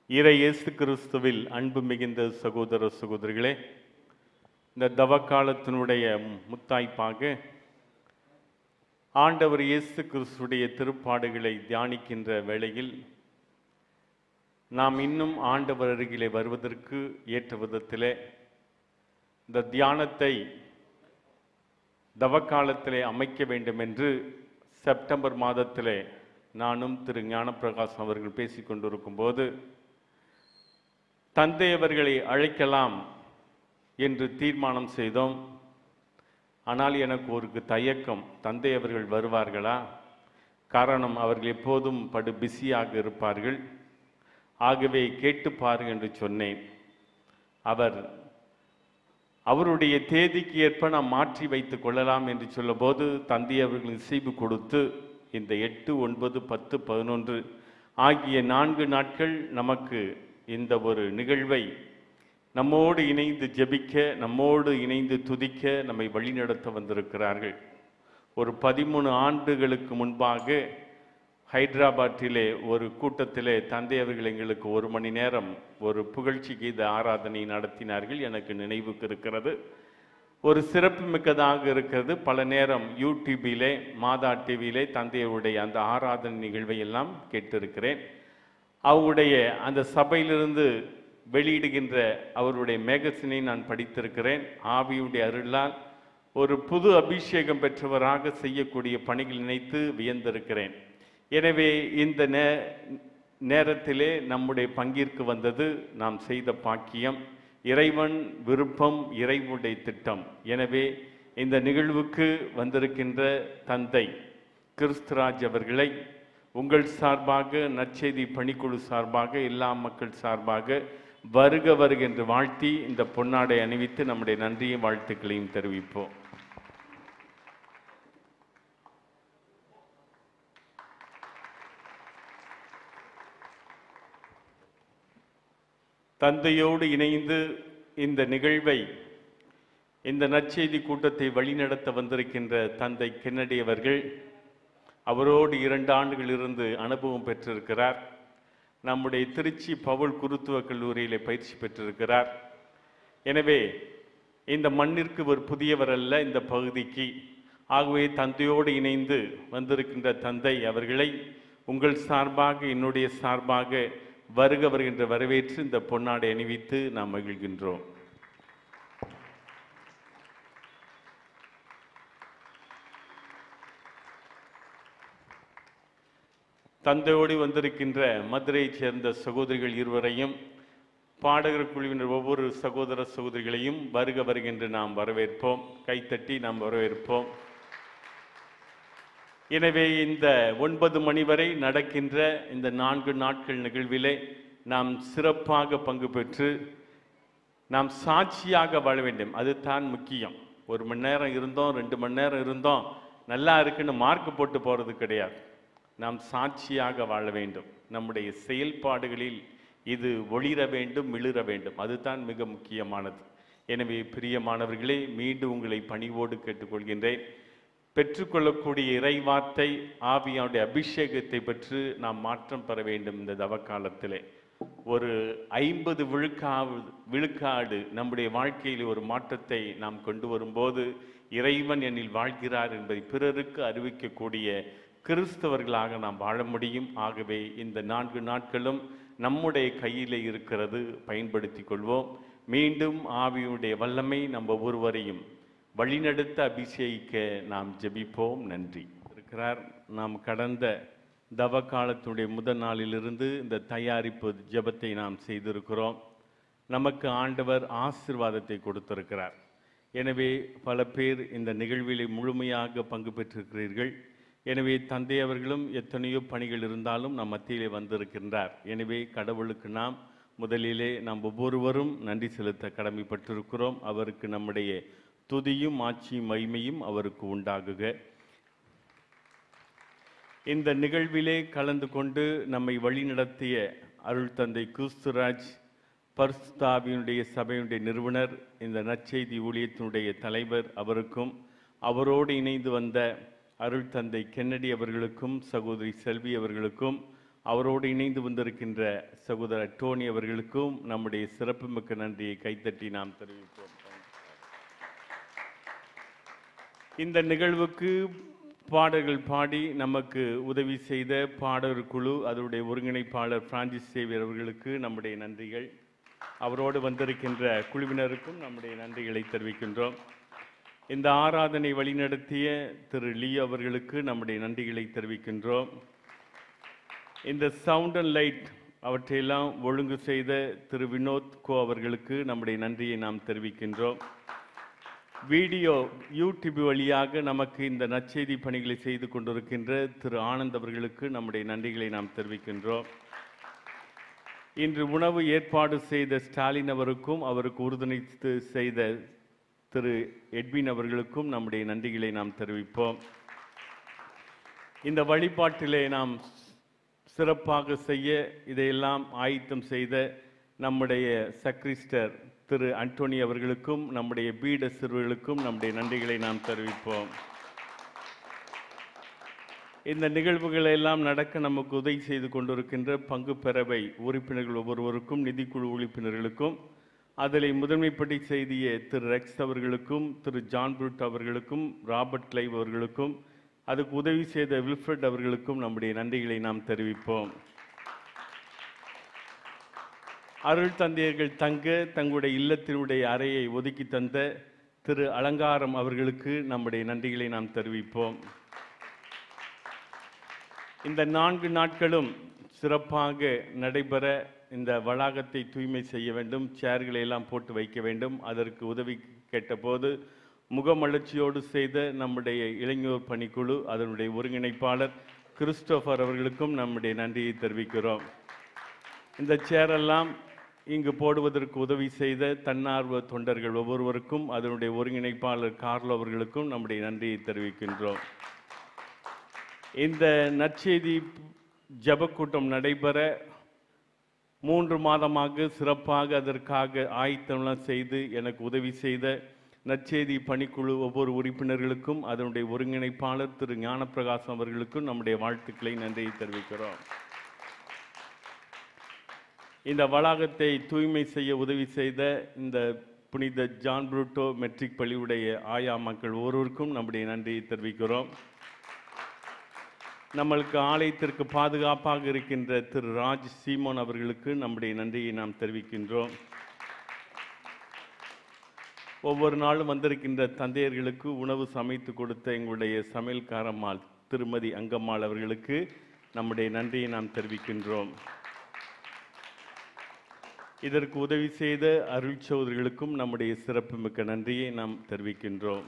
இறை இயேசு கிறிஸ்துவில் அன்பு மிகுந்த சகோதர சகோதரிகளே இந்த தவக்காலத்தினுடைய முத்தாய்ப்பாக ஆண்டவர் இயேசு கிறிஸ்துடைய திருப்பாடுகளை தியானிக்கின்ற வேளையில் நாம் இன்னும் ஆண்டவர் அருகிலே வருவதற்கு ஏற்ற விதத்திலே இந்த தியானத்தை தவக்காலத்திலே அமைக்க வேண்டும் என்று செப்டம்பர் மாதத்திலே நானும் திரு ஞானப்பிரகாசம் அவர்கள் பேசிக் கொண்டிருக்கும் போது தந்தை அவர்களை அழைக்கலாம் என்று தீர்மானம் செய்தோம் ஆனால் எனக்கு ஒரு தயக்கம் தந்தை அவர்கள் வருவார்களா காரணம் அவர்கள் எப்போதும் படு பிஸியாக இருப்பார்கள் ஆகவே கேட்டு பாருங்கள் என்று சொன்னேன் அவர் அவருடைய தேதிக்கு ஏற்ப நாம் மாற்றி வைத்துக் கொள்ளலாம் என்று சொல்லும்போது தந்தை அவர்கள் இசைவு கொடுத்து இந்த எட்டு ஒன்பது பத்து பதினொன்று ஆகிய நான்கு நாட்கள் நமக்கு இந்த ஒரு நிகழ்வை நம்மோடு இணைந்து ஜெபிக்க நம்மோடு இணைந்து துதிக்க நம்மை வழிநடத்த வந்திருக்கிறார்கள் ஒரு பதிமூணு ஆண்டுகளுக்கு முன்பாக ஹைதராபாத்திலே ஒரு கூட்டத்திலே தந்தை அவர்கள் எங்களுக்கு ஒரு மணி நேரம் ஒரு புகழ்ச்சி கீத ஆராதனை நடத்தினார்கள் எனக்கு நினைவுக்கு இருக்கிறது ஒரு சிறப்பு மிக்கதாக இருக்கிறது பல நேரம் யூடியூபிலே மாதா டிவியிலே தந்தையருடைய அந்த ஆராதனை நிகழ்வை எல்லாம் கேட்டிருக்கிறேன் அவருடைய அந்த சபையிலிருந்து வெளியிடுகின்ற அவருடைய மேகசினை நான் படித்திருக்கிறேன் ஆவியுடைய அருளால் ஒரு புது அபிஷேகம் பெற்றவராக செய்யக்கூடிய பணிகள் நினைத்து வியந்திருக்கிறேன் எனவே இந்த நே நேரத்திலே நம்முடைய பங்கிற்கு வந்தது நாம் செய்த பாக்கியம் இறைவன் விருப்பம் இறைவனுடைய திட்டம் எனவே இந்த நிகழ்வுக்கு வந்திருக்கின்ற தந்தை கிறிஸ்துராஜ் அவர்களை உங்கள் சார்பாக நற்செய்தி பணிக்குழு சார்பாக எல்லா மக்கள் சார்பாக வருக வருக என்று வாழ்த்தி இந்த பொன்னாடை அணிவித்து நம்முடைய நன்றியும் வாழ்த்துக்களையும் தெரிவிப்போம் தந்தையோடு இணைந்து இந்த நிகழ்வை இந்த நற்செய்தி கூட்டத்தை வழிநடத்த வந்திருக்கின்ற தந்தை கென்னடி அவர்கள் அவரோடு இரண்டு ஆண்டுகள் இருந்து அனுபவம் பெற்றிருக்கிறார் நம்முடைய திருச்சி பவுல் குருத்துவ கல்லூரியிலே பயிற்சி பெற்றிருக்கிறார் எனவே இந்த மண்ணிற்கு ஒரு புதியவர் அல்ல இந்த பகுதிக்கு ஆகவே தந்தையோடு இணைந்து வந்திருக்கின்ற தந்தை அவர்களை உங்கள் சார்பாக என்னுடைய சார்பாக வருக வருகின்ற வரவேற்று இந்த பொன்னாடை அணிவித்து நாம் மகிழ்கின்றோம் தந்தையோடு வந்திருக்கின்ற மதுரையைச் சேர்ந்த சகோதரிகள் இருவரையும் பாடகர் குழுவினர் ஒவ்வொரு சகோதர சகோதரிகளையும் வருக வருகின்ற நாம் வரவேற்போம் கைத்தட்டி நாம் வரவேற்போம் எனவே இந்த ஒன்பது மணி வரை நடக்கின்ற இந்த நான்கு நாட்கள் நிகழ்விலே நாம் சிறப்பாக பங்கு பெற்று நாம் சாட்சியாக வாழ வேண்டும் அதுதான் முக்கியம் ஒரு மணி நேரம் இருந்தோம் ரெண்டு மணி நேரம் இருந்தோம் நல்லா இருக்குன்னு மார்க் போட்டு போகிறது கிடையாது நாம் சாட்சியாக வாழ வேண்டும் நம்முடைய செயல்பாடுகளில் இது ஒளிர வேண்டும் மிளிர வேண்டும் அதுதான் மிக முக்கியமானது எனவே பிரியமானவர்களே மீண்டும் உங்களை பணிவோடு கேட்டுக்கொள்கின்றேன் பெற்றுக்கொள்ளக்கூடிய இறைவார்த்தை ஆவியாவுடைய அபிஷேகத்தை பெற்று நாம் மாற்றம் பெற வேண்டும் இந்த தவக்காலத்திலே ஒரு ஐம்பது விழுக்காடு விழுக்காடு நம்முடைய வாழ்க்கையில் ஒரு மாற்றத்தை நாம் கொண்டு வரும்போது இறைவன் என்னில் வாழ்கிறார் என்பதை பிறருக்கு அறிவிக்கக்கூடிய கிறிஸ்தவர்களாக நாம் வாழ முடியும் ஆகவே இந்த நான்கு நாட்களும் நம்முடைய கையிலே இருக்கிறது பயன்படுத்தி கொள்வோம் மீண்டும் ஆவியுடைய வல்லமை நம்ம ஒவ்வொருவரையும் வழிநடத்த அபிஷேகிக்க நாம் ஜெபிப்போம் நன்றி இருக்கிறார் நாம் கடந்த தவ காலத்துடைய முதல் நாளிலிருந்து இந்த தயாரிப்பு ஜெபத்தை நாம் செய்திருக்கிறோம் நமக்கு ஆண்டவர் ஆசிர்வாதத்தை கொடுத்திருக்கிறார் எனவே பல பேர் இந்த நிகழ்விலே முழுமையாக பங்கு பெற்றிருக்கிறீர்கள் எனவே தந்தை அவர்களும் எத்தனையோ பணிகள் இருந்தாலும் நம் மத்தியிலே வந்திருக்கின்றார் எனவே கடவுளுக்கு நாம் முதலிலே நாம் ஒவ்வொருவரும் நன்றி செலுத்த கடமைப்பட்டிருக்கிறோம் அவருக்கு நம்முடைய துதியும் ஆட்சியும் மகிமையும் அவருக்கு உண்டாகுக இந்த நிகழ்விலே கலந்து கொண்டு நம்மை வழிநடத்திய அருள் தந்தை கிறிஸ்துராஜ் பர்ஸ்தாவினுடைய சபையினுடைய நிறுவனர் இந்த நற்செய்தி ஊழியத்தினுடைய தலைவர் அவருக்கும் அவரோடு இணைந்து வந்த அருள் தந்தை கென்னடி அவர்களுக்கும் சகோதரி செல்வி அவர்களுக்கும் அவரோடு இணைந்து வந்திருக்கின்ற சகோதரர் டோனி அவர்களுக்கும் நம்முடைய சிறப்புமிக்க நன்றியை கைத்தட்டி நாம் தெரிவிப்போம் இந்த நிகழ்வுக்கு பாடல்கள் பாடி நமக்கு உதவி செய்த பாடகர் குழு அதனுடைய ஒருங்கிணைப்பாளர் பிரான்சிஸ் சேவியர் அவர்களுக்கு நம்முடைய நன்றிகள் அவரோடு வந்திருக்கின்ற குழுவினருக்கும் நம்முடைய நன்றிகளை தெரிவிக்கின்றோம் இந்த ஆராதனை வழிநடத்திய திரு லீ அவர்களுக்கு நம்முடைய நன்றிகளை தெரிவிக்கின்றோம் இந்த சவுண்ட் அண்ட் லைட் அவற்றையெல்லாம் ஒழுங்கு செய்த திரு வினோத் கோ அவர்களுக்கு நம்முடைய நன்றியை நாம் தெரிவிக்கின்றோம் வீடியோ யூடியூப் வழியாக நமக்கு இந்த நற்செய்தி பணிகளை செய்து கொண்டிருக்கின்ற திரு ஆனந்த் அவர்களுக்கு நம்முடைய நன்றிகளை நாம் தெரிவிக்கின்றோம் இன்று உணவு ஏற்பாடு செய்த ஸ்டாலின் அவருக்கும் அவருக்கு உறுதுணைத்து செய்த திரு எட்வின் அவர்களுக்கும் நம்முடைய நன்றிகளை நாம் தெரிவிப்போம் இந்த வழிபாட்டிலே நாம் சிறப்பாக செய்ய இதையெல்லாம் ஆயத்தம் செய்த நம்முடைய சக்ரிஸ்டர் திரு அண்டோனி அவர்களுக்கும் நம்முடைய பீட சிறுவர்களுக்கும் நம்முடைய நன்றிகளை நாம் தெரிவிப்போம் இந்த நிகழ்வுகள் எல்லாம் நடக்க நமக்கு உதவி செய்து கொண்டிருக்கின்ற பங்கு பெறவை உறுப்பினர்கள் ஒவ்வொருவருக்கும் நிதிக்குழு உறுப்பினர்களுக்கும் அதில் முதன்மைப்படி செய்திய திரு ரெக்ஸ் அவர்களுக்கும் திரு ஜான் புருட் அவர்களுக்கும் ராபர்ட் கிளைவ் அவர்களுக்கும் அதுக்கு உதவி செய்த வில்ஃப்ரட் அவர்களுக்கும் நம்முடைய நன்றிகளை நாம் தெரிவிப்போம் அருள் தந்தையர்கள் தங்க தங்களுடைய இல்லத்தினுடைய அறையை ஒதுக்கி தந்த திரு அலங்காரம் அவர்களுக்கு நம்முடைய நன்றிகளை நாம் தெரிவிப்போம் இந்த நான்கு நாட்களும் சிறப்பாக நடைபெற இந்த வளாகத்தை தூய்மை செய்ய வேண்டும் சேர்களை எல்லாம் போட்டு வைக்க வேண்டும் அதற்கு உதவி கேட்டபோது முகமலர்ச்சியோடு செய்த நம்முடைய இளைஞர் பணிக்குழு அதனுடைய ஒருங்கிணைப்பாளர் கிறிஸ்டோபர் அவர்களுக்கும் நம்முடைய நன்றியை தெரிவிக்கிறோம் இந்த சேரெல்லாம் இங்கு போடுவதற்கு உதவி செய்த தன்னார்வ தொண்டர்கள் ஒவ்வொருவருக்கும் அதனுடைய ஒருங்கிணைப்பாளர் கார்லோ அவர்களுக்கும் நம்முடைய நன்றியை தெரிவிக்கின்றோம் இந்த நற்செய்தி ஜபக்கூட்டம் நடைபெற மூன்று மாதமாக சிறப்பாக அதற்காக ஆயத்தம்லாம் செய்து எனக்கு உதவி செய்த நற்செய்தி பணிக்குழு ஒவ்வொரு உறுப்பினர்களுக்கும் அதனுடைய ஒருங்கிணைப்பாளர் திரு ஞானப்பிரகாசம் அவர்களுக்கும் நம்முடைய வாழ்த்துக்களை நன்றியை தெரிவிக்கிறோம் இந்த வளாகத்தை தூய்மை செய்ய உதவி செய்த இந்த புனித ஜான் புரூட்டோ மெட்ரிக் பள்ளியுடைய ஆயா மக்கள் ஒவ்வொருவருக்கும் நம்முடைய நன்றியை தெரிவிக்கிறோம் நம்மளுக்கு ஆலயத்திற்கு பாதுகாப்பாக இருக்கின்ற திரு ராஜ் சீமோன் அவர்களுக்கு நம்முடைய நன்றியை நாம் தெரிவிக்கின்றோம் ஒவ்வொரு நாளும் வந்திருக்கின்ற தந்தையர்களுக்கு உணவு சமைத்து கொடுத்த எங்களுடைய சமையல்காரம்மாள் திருமதி அங்கம்மாள் அவர்களுக்கு நம்முடைய நன்றியை நாம் தெரிவிக்கின்றோம் இதற்கு உதவி செய்த அருள் சகோதரிகளுக்கும் நம்முடைய சிறப்புமிக்க நன்றியை நாம் தெரிவிக்கின்றோம்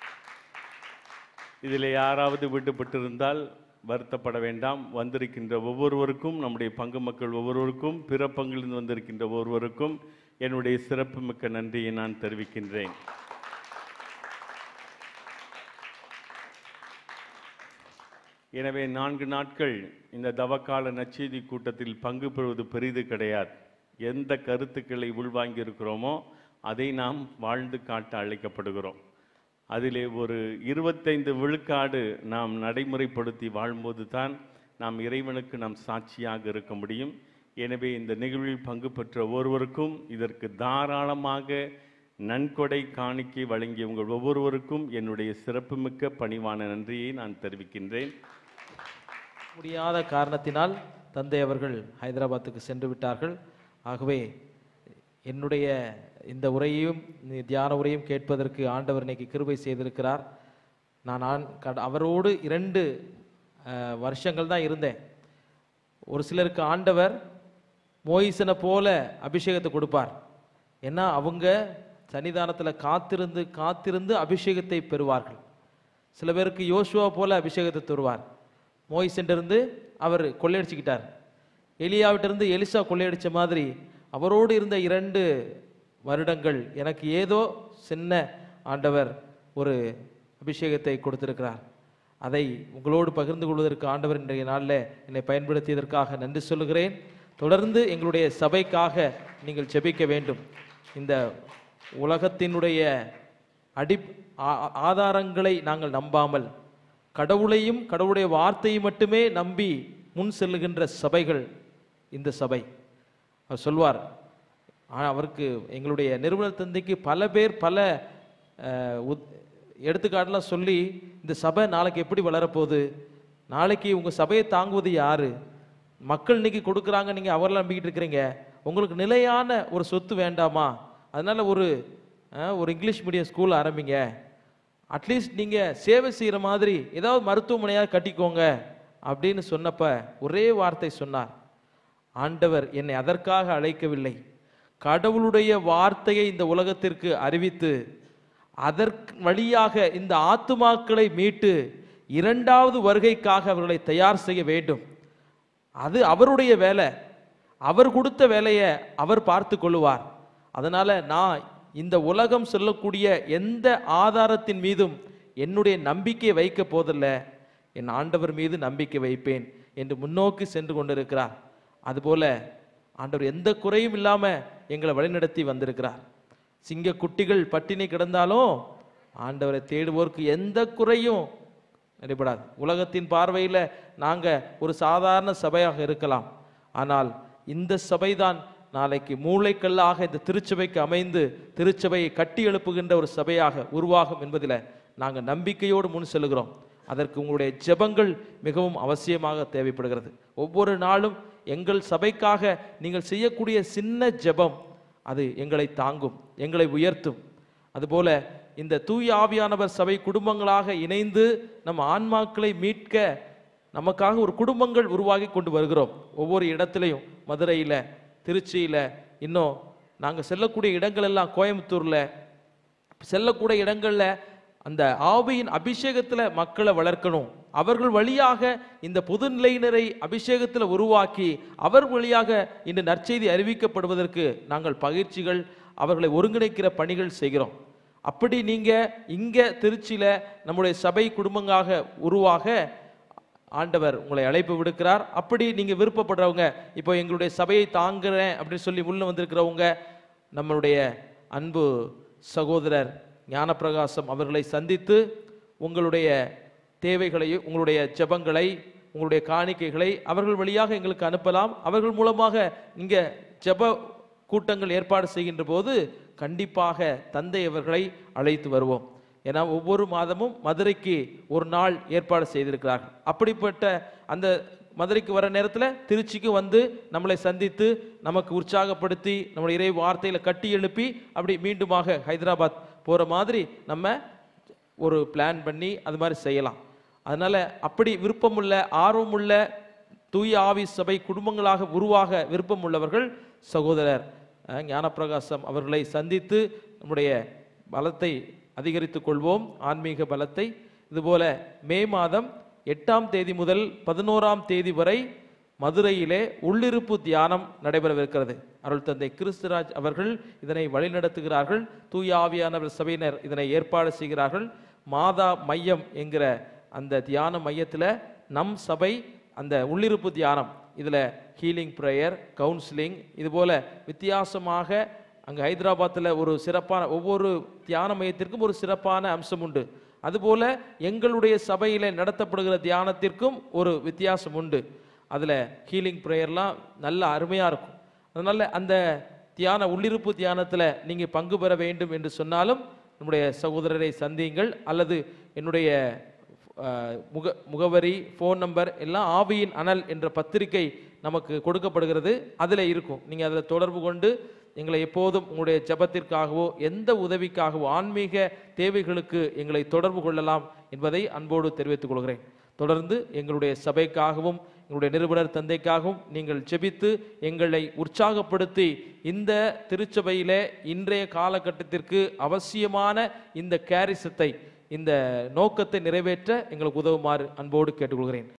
இதில் யாராவது விடுபட்டிருந்தால் வருத்தப்பட வேண்டாம் வந்திருக்கின்ற ஒவ்வொருவருக்கும் நம்முடைய பங்கு மக்கள் ஒவ்வொருவருக்கும் பிற பங்கிலிருந்து வந்திருக்கின்ற ஒவ்வொருவருக்கும் என்னுடைய சிறப்புமிக்க நன்றியை நான் தெரிவிக்கின்றேன் எனவே நான்கு நாட்கள் இந்த தவக்கால நச்செய்தி கூட்டத்தில் பங்கு பெறுவது பெரிது கிடையாது எந்த கருத்துக்களை உள்வாங்கி இருக்கிறோமோ அதை நாம் வாழ்ந்து காட்ட அழைக்கப்படுகிறோம் அதிலே ஒரு இருபத்தைந்து விழுக்காடு நாம் நடைமுறைப்படுத்தி வாழும்போது தான் நாம் இறைவனுக்கு நாம் சாட்சியாக இருக்க முடியும் எனவே இந்த நிகழ்வில் பங்கு பெற்ற ஒவ்வொருவருக்கும் இதற்கு தாராளமாக நன்கொடை காணிக்கை வழங்கிய உங்கள் ஒவ்வொருவருக்கும் என்னுடைய சிறப்புமிக்க பணிவான நன்றியை நான் தெரிவிக்கின்றேன் முடியாத காரணத்தினால் தந்தை அவர்கள் ஹைதராபாத்துக்கு சென்று விட்டார்கள் ஆகவே என்னுடைய இந்த உரையையும் இந்த தியான உரையும் கேட்பதற்கு ஆண்டவர் இன்னைக்கு கிருபை செய்திருக்கிறார் நான் ஆண் கட- அவரோடு இரண்டு அஹ், வருஷங்கள் தான் இருந்தேன் ஒரு சிலருக்கு ஆண்டவர் மோயிசனை போல அபிஷேகத்தை கொடுப்பார் ஏன்னா அவங்க சன்னிதானத்தில் காத்திருந்து காத்திருந்து அபிஷேகத்தை பெறுவார்கள் சில பேருக்கு யோசுவா போல அபிஷேகத்தை தருவார் மோயிசன்றிருந்து அவர் கொள்ளையடிச்சுக்கிட்டார் எலியாவிட்டிருந்து எலிசா கொள்ளையடிச்ச மாதிரி அவரோடு இருந்த இரண்டு வருடங்கள் எனக்கு ஏதோ சின்ன ஆண்டவர் ஒரு அபிஷேகத்தை கொடுத்திருக்கிறார் அதை உங்களோடு பகிர்ந்து கொள்வதற்கு ஆண்டவர் இன்றைய நாளில் என்னை பயன்படுத்தியதற்காக நன்றி சொல்லுகிறேன் தொடர்ந்து எங்களுடைய சபைக்காக நீங்கள் ஜெபிக்க வேண்டும் இந்த உலகத்தினுடைய அடி ஆ- ஆதாரங்களை நாங்கள் நம்பாமல் கடவுளையும் கடவுளுடைய வார்த்தையை மட்டுமே நம்பி முன் செல்லுகின்ற சபைகள் இந்த சபை அவர் சொல்வார் ஆனால் அவருக்கு எங்களுடைய நிறுவனர் தந்தைக்கு பல பேர் பல அஹ், உத்- எடுத்துக்காட்டுலாம் சொல்லி இந்த சபை நாளைக்கு எப்படி வளரப்போகுது நாளைக்கு உங்கள் சபையை தாங்குவது யாரு மக்கள் இன்னைக்கு கொடுக்குறாங்க நீங்கள் அவரெல்லாம் நம்பிக்கிட்டு இருக்கிறீங்க உங்களுக்கு நிலையான ஒரு சொத்து வேண்டாமா அதனால ஒரு அஹ், ஒரு இங்கிலீஷ் மீடியம் ஸ்கூல் ஆரம்பிங்க அட்லீஸ்ட் நீங்கள் சேவை செய்கிற மாதிரி ஏதாவது மருத்துவமனையாக கட்டிக்கோங்க அப்படின்னு சொன்னப்ப ஒரே வார்த்தை சொன்னார் ஆண்டவர் என்னை அதற்காக அழைக்கவில்லை கடவுளுடைய வார்த்தையை இந்த உலகத்திற்கு அறிவித்து அதற்கு வழியாக இந்த ஆத்துமாக்களை மீட்டு இரண்டாவது வருகைக்காக அவர்களை தயார் செய்ய வேண்டும் அது அவருடைய வேலை அவர் கொடுத்த வேலையை அவர் பார்த்து கொள்ளுவார் அதனால நான் இந்த உலகம் சொல்லக்கூடிய எந்த ஆதாரத்தின் மீதும் என்னுடைய நம்பிக்கை வைக்க போதில்ல என் ஆண்டவர் மீது நம்பிக்கை வைப்பேன் என்று முன்னோக்கி சென்று கொண்டிருக்கிறார் அதுபோல ஆண்டவர் எந்த குறையும் இல்லாம எங்களை வழிநடத்தி வந்திருக்கிறார் சிங்க குட்டிகள் பட்டினி கிடந்தாலும் ஆண்டவரை தேடுவோருக்கு எந்த குறையும் நடைபெறாது உலகத்தின் பார்வையில் நாங்க ஒரு சாதாரண சபையாக இருக்கலாம் ஆனால் இந்த சபைதான் நாளைக்கு மூளைக்கல்லாக இந்த திருச்சபைக்கு அமைந்து திருச்சபையை கட்டி எழுப்புகின்ற ஒரு சபையாக உருவாகும் என்பதில் நாங்கள் நம்பிக்கையோடு முன் செல்கிறோம் அதற்கு உங்களுடைய ஜெபங்கள் மிகவும் அவசியமாக தேவைப்படுகிறது ஒவ்வொரு நாளும் எங்கள் சபைக்காக நீங்கள் செய்யக்கூடிய சின்ன ஜெபம் அது எங்களை தாங்கும் எங்களை உயர்த்தும் அதுபோல இந்த தூய ஆவியானவர் சபை குடும்பங்களாக இணைந்து நம் ஆன்மாக்களை மீட்க நமக்காக ஒரு குடும்பங்கள் உருவாகி கொண்டு வருகிறோம் ஒவ்வொரு இடத்துலையும் மதுரையில் திருச்சியில் இன்னும் நாங்கள் செல்லக்கூடிய இடங்கள் எல்லாம் கோயம்புத்தூரில் செல்லக்கூடிய இடங்கள்ல அந்த ஆவியின் அபிஷேகத்துல மக்களை வளர்க்கணும் அவர்கள் வழியாக இந்த பொதுநிலையினரை அபிஷேகத்துல உருவாக்கி அவர் வழியாக இந்த நற்செய்தி அறிவிக்கப்படுவதற்கு நாங்கள் பயிற்சிகள் அவர்களை ஒருங்கிணைக்கிற பணிகள் செய்கிறோம் அப்படி நீங்க இங்க திருச்சியில நம்முடைய சபை குடும்பங்களாக உருவாக ஆண்டவர் உங்களை அழைப்பு விடுக்கிறார் அப்படி நீங்க விருப்பப்படுறவங்க இப்போ எங்களுடைய சபையை தாங்குறேன் அப்படின்னு சொல்லி உள்ள வந்திருக்கிறவங்க நம்மளுடைய அன்பு சகோதரர் ஞானப்பிரகாசம் அவர்களை சந்தித்து உங்களுடைய தேவைகளையும் உங்களுடைய ஜெபங்களை உங்களுடைய காணிக்கைகளை அவர்கள் வழியாக எங்களுக்கு அனுப்பலாம் அவர்கள் மூலமாக இங்க ஜெப கூட்டங்கள் ஏற்பாடு செய்கின்ற போது கண்டிப்பாக தந்தை அவர்களை அழைத்து வருவோம் ஏன்னா ஒவ்வொரு மாதமும் மதுரைக்கு ஒரு நாள் ஏற்பாடு செய்திருக்கிறார்கள் அப்படிப்பட்ட அந்த மதுரைக்கு வர நேரத்தில் திருச்சிக்கு வந்து நம்மளை சந்தித்து நமக்கு உற்சாகப்படுத்தி நம்முடைய இறை வார்த்தையில கட்டி எழுப்பி அப்படி மீண்டுமாக ஹைதராபாத் போற மாதிரி நம்ம ஒரு பிளான் பண்ணி அது மாதிரி செய்யலாம் அதனால அப்படி விருப்பமுள்ள ஆர்வமுள்ள தூய ஆவி சபை குடும்பங்களாக உருவாக விருப்பம் உள்ளவர்கள் சகோதரர் அஹ், ஞானப்பிரகாசம் அவர்களை சந்தித்து நம்முடைய பலத்தை அதிகரித்துக் கொள்வோம் ஆன்மீக பலத்தை இதுபோல மே மாதம் எட்டாம் தேதி முதல் பதினோராம் தேதி வரை மதுரையிலே உள்ளிருப்பு தியானம் நடைபெறவிருக்கிறது அருள் தந்தை கிறிஸ்துராஜ் அவர்கள் இதனை வழிநடத்துகிறார்கள் தூய ஆவியானவர் சபையினர் இதனை ஏற்பாடு செய்கிறார்கள் மாதா மையம் என்கிற அந்த தியான மையத்தில் நம் சபை அந்த உள்ளிருப்பு தியானம் இதில் ஹீலிங் ப்ரேயர் கவுன்சிலிங் இதுபோல வித்தியாசமாக அங்கே ஹைதராபாத்தில் ஒரு சிறப்பான ஒவ்வொரு தியான மையத்திற்கும் ஒரு சிறப்பான அம்சம் உண்டு அதுபோல எங்களுடைய சபையில் நடத்தப்படுகிற தியானத்திற்கும் ஒரு வித்தியாசம் உண்டு அதில் ஹீலிங் ப்ரேயர்லாம் நல்ல அருமையாக இருக்கும் அதனால் அந்த தியான உள்ளிருப்பு தியானத்தில் நீங்கள் பங்கு பெற வேண்டும் என்று சொன்னாலும் நம்முடைய சகோதரரை சந்தியுங்கள் அல்லது என்னுடைய அஹ், முக முகவரி ஃபோன் நம்பர் எல்லாம் ஆவியின் அனல் என்ற பத்திரிகை நமக்கு கொடுக்கப்படுகிறது அதில் இருக்கும் நீங்கள் அதில் தொடர்பு கொண்டு எங்களை எப்போதும் உங்களுடைய ஜெபத்திற்காகவோ எந்த உதவிக்காகவோ ஆன்மீக தேவைகளுக்கு எங்களை தொடர்பு கொள்ளலாம் என்பதை அன்போடு தெரிவித்துக் கொள்கிறேன் தொடர்ந்து எங்களுடைய சபைக்காகவும் எங்களுடைய நிறுவனர் தந்தைக்காகவும் நீங்கள் ஜெபித்து எங்களை உற்சாகப்படுத்தி இந்த திருச்சபையிலே இன்றைய காலகட்டத்திற்கு அவசியமான இந்த கேரிசத்தை இந்த நோக்கத்தை நிறைவேற்ற எங்களுக்கு உதவுமாறு அன்போடு கேட்டுக்கொள்கிறேன்